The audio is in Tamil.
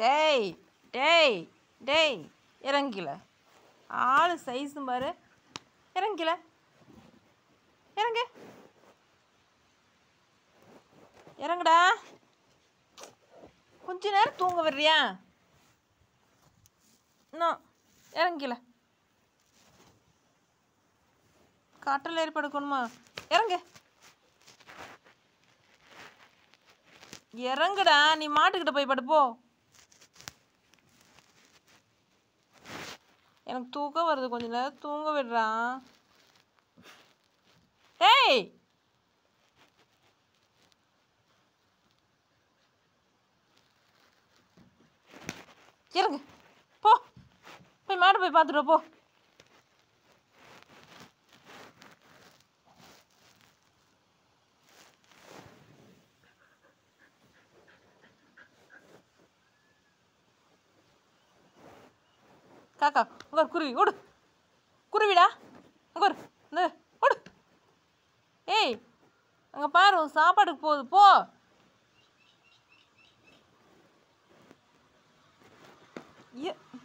டேய் டேய் டேய் இறங்கில ஆள் சைஸும் பாரு இறங்கில இறங்கு இறங்குடா கொஞ்ச நேரம் தூங்க வர்றியா இன்னும் இறங்கில காட்டில் ஏறி படுக்கணுமா இறங்கு இறங்குடா நீ மாட்டுக்கிட்ட போய் படுப்போ எனக்கு தூக்கம் வருது கொஞ்ச நேரம் தூங்க விடுறா ஏய் இறங்கு போ போய் மாடு போய் பார்த்துட்டு வா, போ காக்கா உங்க குருவி ஓடு குருவிடா அங்க ஒரு இந்த ஓடு ஏய் அங்கே பாரு உன் சாப்பாட்டுக்கு போகுது போ ஏ